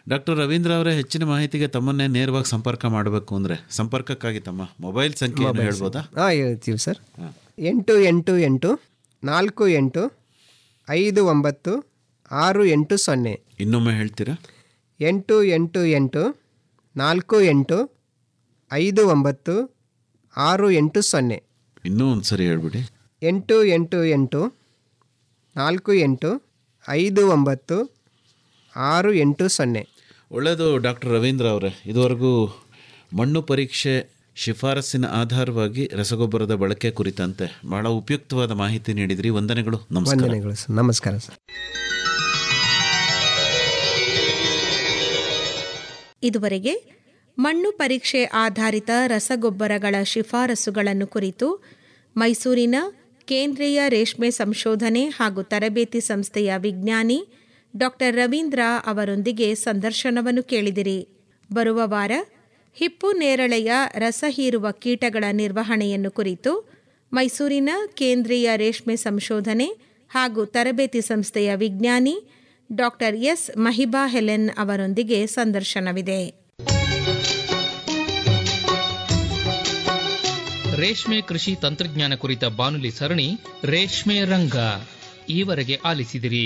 doctor Ravindra ಅವರೇ ಹೆಚ್ಚಿನ ಮಾಹಿತಿಗೆ ತಮ್ಮನ್ನೇ ನೇರವಾಗಿ ಸಂಪರ್ಕ ಮಾಡಬೇಕು ಅಂದರೆ ಸಂಪರ್ಕಕ್ಕಾಗಿ ತಮ್ಮ ಮೊಬೈಲ್ ಸಂಖ್ಯೆಯನ್ನು ಹೇಳ್ಬೋದಾ ಹಾಂ ಹೇಳ್ತೀವಿ ಸರ್ ಎಂಟು ಎಂಟು ಎಂಟು ನಾಲ್ಕು ಎಂಟು ಐದು ಒಂಬತ್ತು ಆರು ಎಂಟು ಸೊನ್ನೆ ಇನ್ನೊಮ್ಮೆ ಹೇಳ್ತೀರಾ ಎಂಟು ಎಂಟು ಎಂಟು ನಾಲ್ಕು ಎಂಟು ಐದು ಒಂಬತ್ತು ಆರು ಎಂಟು ಸೊನ್ನೆ ಇನ್ನೂ ಒಂದು ಸರಿ ಹೇಳ್ಬಿಡಿ ಎಂಟು ಎಂಟು ಎಂಟು ನಾಲ್ಕು ಎಂಟು ಐದು ಒಂಬತ್ತು ಆರು ಎಂಟು ಸೊನ್ನೆ ಒಳ್ಳೆಯದು ಡಾಕ್ಟರ್ ರವೀಂದ್ರ ಅವರೇ ಇದುವರೆಗೂ ಮಣ್ಣು ಪರೀಕ್ಷೆ ಶಿಫಾರಸ್ಸಿನ ಆಧಾರವಾಗಿ ರಸಗೊಬ್ಬರದ ಬಳಕೆ ಕುರಿತಂತೆ ಬಹಳ ಉಪಯುಕ್ತವಾದ ಮಾಹಿತಿ ನೀಡಿದ್ರಿ ವಂದನೆಗಳು ನಮಸ್ಕಾರ ವಂದನೆಗಳು ಸರ್ ನಮಸ್ಕಾರ ಸರ್ ಇದುವರೆಗೆ ಮಣ್ಣು ಪರೀಕ್ಷೆ ಆಧಾರಿತ ರಸಗೊಬ್ಬರಗಳ ಶಿಫಾರಸುಗಳನ್ನು ಕುರಿತು ಮೈಸೂರಿನ ಕೇಂದ್ರೀಯ ರೇಷ್ಮೆ ಸಂಶೋಧನೆ ಹಾಗೂ ತರಬೇತಿ ಸಂಸ್ಥೆಯ ವಿಜ್ಞಾನಿ ಡಾಕ್ಟರ್ ರವೀಂದ್ರ ಅವರೊಂದಿಗೆ ಸಂದರ್ಶನವನ್ನು ಕೇಳಿದಿರಿ ಬರುವ ವಾರ ಹಿಪ್ಪು ನೇರಳೆಯ ರಸ ಹೀರುವ ಕೀಟಗಳ ನಿರ್ವಹಣೆಯನ್ನು ಕುರಿತು ಮೈಸೂರಿನ ಕೇಂದ್ರೀಯ ರೇಷ್ಮೆ ಸಂಶೋಧನೆ ಹಾಗೂ ತರಬೇತಿ ಸಂಸ್ಥೆಯ ವಿಜ್ಞಾನಿ ಡಾಕ್ಟರ್ ಎಸ್ ಮಹಿಬಾ ಹೆಲೆನ್ ಅವರೊಂದಿಗೆ ಸಂದರ್ಶನವಿದೆ ರೇಷ್ಮೆ ಕೃಷಿ ತಂತ್ರಜ್ಞಾನ ಕುರಿತ ಬಾನುಲಿ ಸರಣಿ ರೇಷ್ಮೆ ರಂಗ ಈವರೆಗೆ ಆಲಿಸಿದಿರಿ